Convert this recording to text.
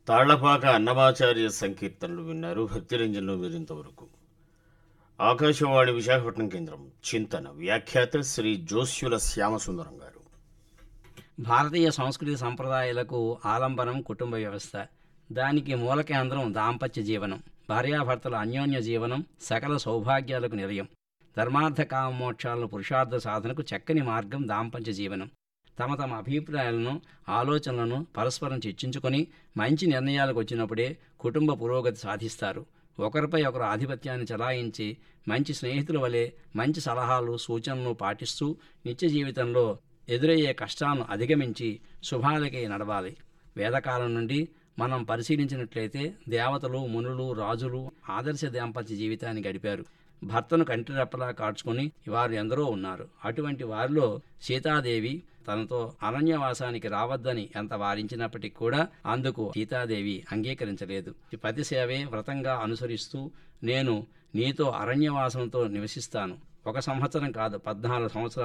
తాళ్లపాక అన్నమాచార్య సంకీర్తనలు విన్నారు భక్తిరంజన్లో మీరు ఇంతవరకు ఆకాశవాణి విశాఖపట్నం కేంద్రం చింతన వ్యాఖ్యాత శ్రీ జోస్యుల శ్యామసుందరం గారు భారతీయ సంస్కృతి సంప్రదాయాలకు ఆలంబనం కుటుంబ వ్యవస్థ దానికి మూల కేంద్రం దాంపత్య జీవనం భార్యాభర్తల అన్యోన్య జీవనం సకల సౌభాగ్యాలకు నిలయం ధర్మార్థ కామ మోక్షాలను పురుషార్థ సాధనకు చక్కని మార్గం దాంపత్య జీవనం తమ తమ అభిప్రాయాలను ఆలోచనలను పరస్పరం చర్చించుకొని మంచి నిర్ణయాలకు వచ్చినప్పుడే కుటుంబ పురోగతి సాధిస్తారు ఒకరిపై ఒకరు ఆధిపత్యాన్ని చలాయించి మంచి స్నేహితుల వలె మంచి సలహాలు సూచనలు పాటిస్తూ నిత్య జీవితంలో ఎదురయ్యే కష్టాలను అధిగమించి శుభాలకి నడవాలి వేదకాలం నుండి మనం పరిశీలించినట్లయితే దేవతలు మునులు రాజులు ఆదర్శ దాంపత్య జీవితాన్ని గడిపారు భర్తను కంటిరెప్పలా కాడ్చుకుని వారు ఎందరో ఉన్నారు అటువంటి వారిలో సీతాదేవి తనతో అరణ్యవాసానికి రావద్దని ఎంత వారించినప్పటికీ కూడా అందుకు సీతాదేవి అంగీకరించలేదు పతి సేవే వ్రతంగా అనుసరిస్తూ నేను నీతో అరణ్యవాసంతో నివసిస్తాను ఒక సంవత్సరం కాదు పద్నాలుగు సంవత్సరాలు